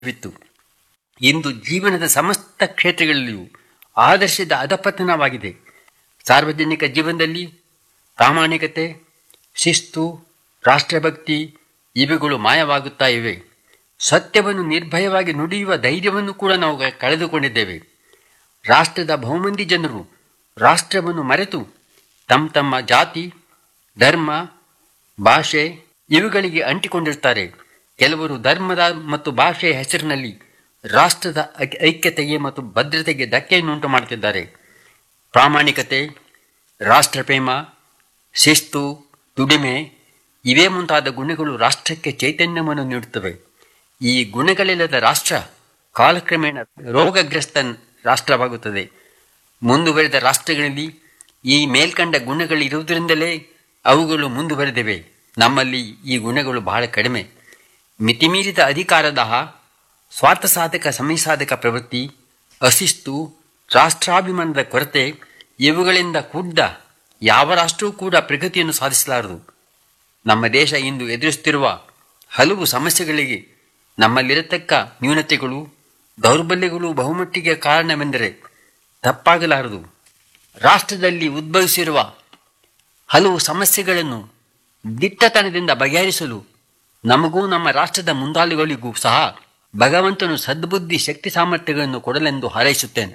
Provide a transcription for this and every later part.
ವಿತ್ತು ಇಂದು ಜೀವನದ ಸಮಸ್ತ ಕ್ಷೇತ್ರಗಳಲ್ಲಿಯೂ ಆದರ್ಶದ ಅಧಪತನವಾಗಿದೆ ಸಾರ್ವಜನಿಕ ಜೀವನದಲ್ಲಿ ಪ್ರಾಮಾಣಿಕತೆ ಶಿಸ್ತು ರಾಷ್ಟ್ರಭಕ್ತಿ ಇವುಗಳು ಮಾಯವಾಗುತ್ತಾ ಇವೆ ಸತ್ಯವನ್ನು ನಿರ್ಭಯವಾಗಿ ನುಡಿಯುವ ಧೈರ್ಯವನ್ನು ಕೂಡ ನಾವು ಕಳೆದುಕೊಂಡಿದ್ದೇವೆ ರಾಷ್ಟ್ರದ ಬಹುಮಂದಿ ಜನರು ರಾಷ್ಟ್ರವನ್ನು ಮರೆತು ತಮ್ಮ ತಮ್ಮ ಜಾತಿ ಧರ್ಮ ಭಾಷೆ ಇವುಗಳಿಗೆ ಅಂಟಿಕೊಂಡಿರ್ತಾರೆ ಕೆಲವರು ಧರ್ಮದ ಮತ್ತು ಭಾಷೆಯ ಹೆಸರಿನಲ್ಲಿ ರಾಷ್ಟ್ರದ ಐ- ಐಕ್ಯತೆಗೆ ಮತ್ತು ಭದ್ರತೆಗೆ ಧಕ್ಕೆಯನ್ನುಂಟು ಮಾಡುತ್ತಿದ್ದಾರೆ ಪ್ರಾಮಾಣಿಕತೆ ರಾಷ್ಟ್ರಪ್ರೇಮ ಶಿಸ್ತು ದುಡಿಮೆ ಇವೇ ಮುಂತಾದ ಗುಣಗಳು ರಾಷ್ಟ್ರಕ್ಕೆ ಚೈತನ್ಯವನ್ನು ನೀಡುತ್ತವೆ ಈ ಗುಣಗಳಿಲ್ಲದ ರಾಷ್ಟ್ರ ಕಾಲಕ್ರಮೇಣ ರೋಗಗ್ರಸ್ತ ರಾಷ್ಟ್ರವಾಗುತ್ತದೆ ಮುಂದುವರೆದ ರಾಷ್ಟ್ರಗಳಲ್ಲಿ ಈ ಮೇಲ್ಕಂಡ ಗುಣಗಳಿರುವುದರಿಂದಲೇ ಅವುಗಳು ಮುಂದುವರೆದಿವೆ ನಮ್ಮಲ್ಲಿ ಈ ಗುಣಗಳು ಬಹಳ ಕಡಿಮೆ ಮಿತಿಮೀರಿದ ಅಧಿಕಾರದಾಹ ಸ್ವಾರ್ಥಸಾಧಕ ಸಮಯಸಾಧಕ ಪ್ರವೃತ್ತಿ ಅಶಿಸ್ತು ರಾಷ್ಟ್ರಾಭಿಮಾನದ ಕೊರತೆ ಇವುಗಳಿಂದ ಕೂಡಿದ ಯಾವ ರಾಷ್ಟ್ರವೂ ಕೂಡ ಪ್ರಗತಿಯನ್ನು ಸಾಧಿಸಲಾರದು ನಮ್ಮ ದೇಶ ಇಂದು ಎದುರಿಸುತ್ತಿರುವ ಹಲವು ಸಮಸ್ಯೆಗಳಿಗೆ ನಮ್ಮಲ್ಲಿರತಕ್ಕ ನ್ಯೂನತೆಗಳು ದೌರ್ಬಲ್ಯಗಳು ಬಹುಮಟ್ಟಿಗೆ ಕಾರಣವೆಂದರೆ ತಪ್ಪಾಗಲಾರದು ರಾಷ್ಟ್ರದಲ್ಲಿ ಉದ್ಭವಿಸಿರುವ ಹಲವು ಸಮಸ್ಯೆಗಳನ್ನು ದಿಟ್ಟತನದಿಂದ ಬಗೆಹರಿಸಲು ನಮಗೂ ನಮ್ಮ ರಾಷ್ಟ್ರದ ಮುಂದಾಳುಗಳಿಗೂ ಸಹ ಭಗವಂತನು ಸದ್ಬುದ್ಧಿ ಶಕ್ತಿ ಸಾಮರ್ಥ್ಯಗಳನ್ನು ಕೊಡಲೆಂದು ಹಾರೈಸುತ್ತೇನೆ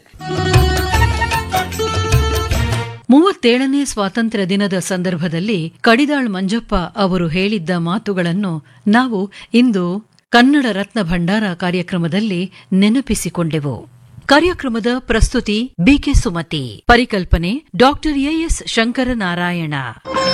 ಮೂವತ್ತೇಳನೇ ಸ್ವಾತಂತ್ರ್ಯ ದಿನದ ಸಂದರ್ಭದಲ್ಲಿ ಕಡಿದಾಳ್ ಮಂಜಪ್ಪ ಅವರು ಹೇಳಿದ್ದ ಮಾತುಗಳನ್ನು ನಾವು ಇಂದು ಕನ್ನಡ ರತ್ನ ಭಂಡಾರ ಕಾರ್ಯಕ್ರಮದಲ್ಲಿ ನೆನಪಿಸಿಕೊಂಡೆವು ಕಾರ್ಯಕ್ರಮದ ಪ್ರಸ್ತುತಿ ಬಿಕೆ ಸುಮತಿ ಪರಿಕಲ್ಪನೆ ಡಾಕ್ಟರ್ ಎಎಸ್ ಶಂಕರನಾರಾಯಣ